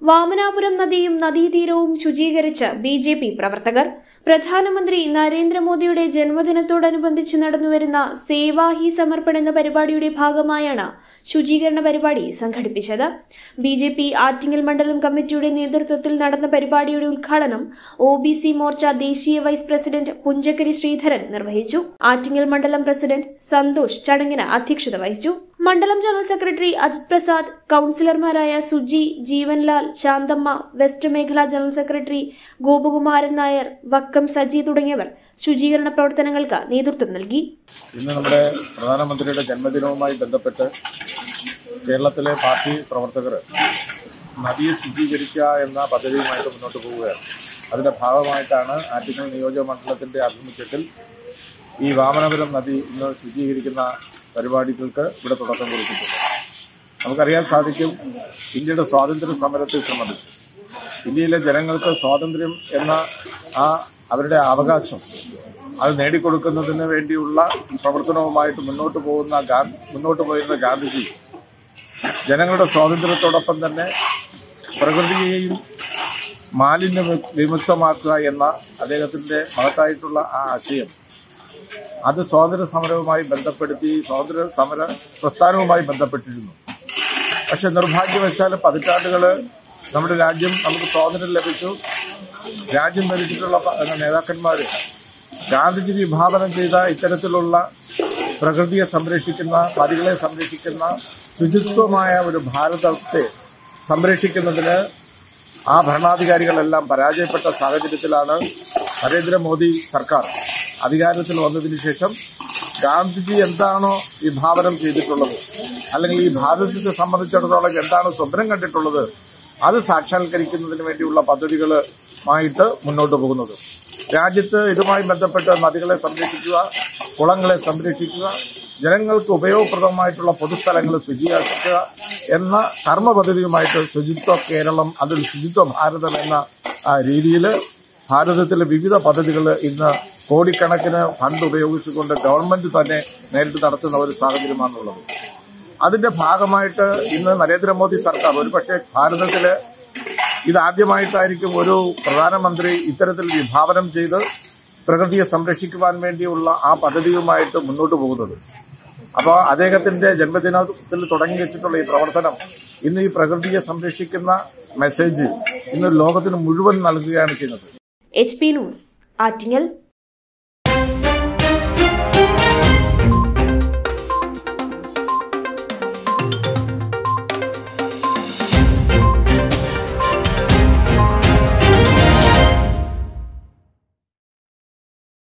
വാമനാപുരം നദിയും നദീതീരവും ശുചീകരിച്ച് ബി ജെ പി പ്രവർത്തകർ പ്രധാനമന്ത്രി നരേന്ദ്രമോദിയുടെ ജന്മദിനത്തോടനുബന്ധിച്ച് നടന്നുവരുന്ന സേവാ ഹി സമർപ്പൺ എന്ന പരിപാടിയുടെ ഭാഗമായാണ് ശുചീകരണ പരിപാടി സംഘടിപ്പിച്ചത് ബി ജെ പി ആറ്റിങ്ങൽ മണ്ഡലം കമ്മിറ്റിയുടെ നേതൃത്വത്തിൽ നടന്ന പരിപാടിയുടെ ഉദ്ഘാടനം ഒ ബി സി മോർച്ച ദേശീയ വൈസ് പ്രസിഡന്റ് പുഞ്ചക്കരി ശ്രീധരൻ നിർവഹിച്ചു ആറ്റിങ്ങൽ മണ്ഡലം പ്രസിഡന്റ് സന്തോഷ് ചടങ്ങിന് അധ്യക്ഷത വഹിച്ചു മണ്ഡലം ജനറൽ സെക്രട്ടറി അജിത് പ്രസാദ് കൌൺസിലർമാരായ സുജി ജീവൻലാൽ ശാന്തമ്മ വെസ്റ്റ് മേഖല ജനറൽ സെക്രട്ടറി ഗോപകുമാരൻ നായർ വക്കം സജി തുടങ്ങിയവർ ശുചീകരണ പ്രവർത്തനങ്ങൾക്ക് നേതൃത്വം നൽകി ഇന്ന് നമ്മുടെ പ്രധാനമന്ത്രിയുടെ ജന്മദിനവുമായി ബന്ധപ്പെട്ട് കേരളത്തിലെ പാർട്ടി പ്രവർത്തകർ നദിയെ ശുചീകരിക്കുക എന്ന പദ്ധതിയുമായിട്ട് മുന്നോട്ട് പോവുകയാണ് അതിന്റെ ഭാഗമായിട്ടാണ് ആറ്റിങ്ങൽ നിയോജക മണ്ഡലത്തിന്റെ ആഭിമുഖ്യത്തിൽ ഈ വാമനപുരം നദി ഇന്ന് ശുചീകരിക്കുന്ന പരിപാടികൾക്ക് ഇവിടെ തുടക്കം കുറിച്ചിട്ടുണ്ട് നമുക്കറിയാൻ സാധിക്കും ഇന്ത്യയുടെ സ്വാതന്ത്ര്യ സമരത്തെ സംബന്ധിച്ച് ഇന്ത്യയിലെ ജനങ്ങൾക്ക് സ്വാതന്ത്ര്യം എന്ന ആ അവരുടെ അവകാശം അത് നേടിക്കൊടുക്കുന്നതിന് വേണ്ടിയുള്ള പ്രവർത്തനവുമായിട്ട് മുന്നോട്ട് പോകുന്ന ഗാ- മുന്നോട്ട് പോയിരുന്ന ഗാന്ധിജി ജനങ്ങളുടെ സ്വാതന്ത്ര്യത്തോടൊപ്പം തന്നെ പ്രകൃതിയെയും മാലിന്യ വി- വിമുക്തമാക്കുക എന്ന അദ്ദേഹത്തിന്റെ മഹത്തായിട്ടുള്ള ആ ആശയം അത് സ്വാതന്ത്ര്യ സമരവുമായി ബന്ധപ്പെടുത്തി സ്വാതന്ത്ര്യ സമര പ്രസ്ഥാനവുമായി ബന്ധപ്പെട്ടിരുന്നു പക്ഷെ നിർഭാഗ്യവശാൽ പതിറ്റാണ്ടുകൾ നമ്മുടെ രാജ്യം നമുക്ക് സ്വാതന്ത്ര്യം ലഭിച്ചു രാജ്യം ഭരിച്ചിട്ടുള്ള പ- നേതാക്കന്മാര് ഗാന്ധിജി വിഭാവനം ചെയ്ത ഇത്തരത്തിലുള്ള പ്രകൃതിയെ സംരക്ഷിക്കുന്ന നദികളെ സംരക്ഷിക്കുന്ന ശുചിത്വമായ ഒരു ഭാരതത്തെ സംരക്ഷിക്കുന്നതിന് ആ ഭരണാധികാരികളെല്ലാം പരാജയപ്പെട്ട സാഹചര്യത്തിലാണ് നരേന്ദ്രമോദി സർക്കാർ അധികാരത്തിൽ വന്നതിന് ശേഷം ഗാന്ധിജി എന്താണോ വിഭാവനം ചെയ്തിട്ടുള്ളത് അല്ലെങ്കിൽ ഈ ഭാരതത്തെ സംബന്ധിച്ചിടത്തോളം എന്താണ് സ്വപ്നം കണ്ടിട്ടുള്ളത് അത് സാക്ഷാത്കരിക്കുന്നതിന് വേണ്ടിയുള്ള പദ്ധതികളുമായിട്ട് മുന്നോട്ട് പോകുന്നത് രാജ്യത്ത് ഇതുമായി ബന്ധപ്പെട്ട് നദികളെ സംരക്ഷിക്കുക കുളങ്ങളെ സംരക്ഷിക്കുക ജനങ്ങൾക്ക് ഉപയോഗപ്രദമായിട്ടുള്ള പൊതുസ്ഥലങ്ങൾ ശുചിയാക്കുക എന്ന കർമ്മ പദ്ധതിയുമായിട്ട് ശുചിത്വ കേരളം അതിൽ ശുചിത്വ ഭാരതം എന്ന ആ, രീതിയിൽ ഭാരതത്തിലെ വിവിധ പദ്ധതികൾ ഇന്ന് കോടിക്കണക്കിന് ഫണ്ട് ഉപയോഗിച്ചുകൊണ്ട് ഗവൺമെന്റ് തന്നെ നേരിട്ട് നടത്തുന്ന ഒരു സാഹചര്യമാണുള്ളത് അതിന്റെ ഭാഗമായിട്ട് ഇന്ന് നരേന്ദ്രമോദി സർക്കാർ ഒരുപക്ഷെ ഭാരതത്തില് ഇതാദ്യമായിട്ടായിരിക്കും ഒരു പ്രധാനമന്ത്രി ഇത്തരത്തിൽ വിഭാവനം ചെയ്ത് പ്രകൃതിയെ സംരക്ഷിക്കുവാൻ വേണ്ടിയുള്ള ആ പദ്ധതിയുമായിട്ട് മുന്നോട്ട് പോകുന്നത് അപ്പോൾ അദ്ദേഹത്തിന്റെ ജന്മദിനത്തിൽ തുടങ്ങി വെച്ചിട്ടുള്ള ഈ പ്രവർത്തനം ഇന്ന് ഈ പ്രകൃതിയെ സംരക്ഷിക്കുന്ന മെസ്സേജ് ഇന്ന് ലോകത്തിന് മുഴുവൻ നൽകുകയാണ് ചെയ്യുന്നത് എച്ച് പി ന്യൂസ് ആറ്റിങ്ങൽ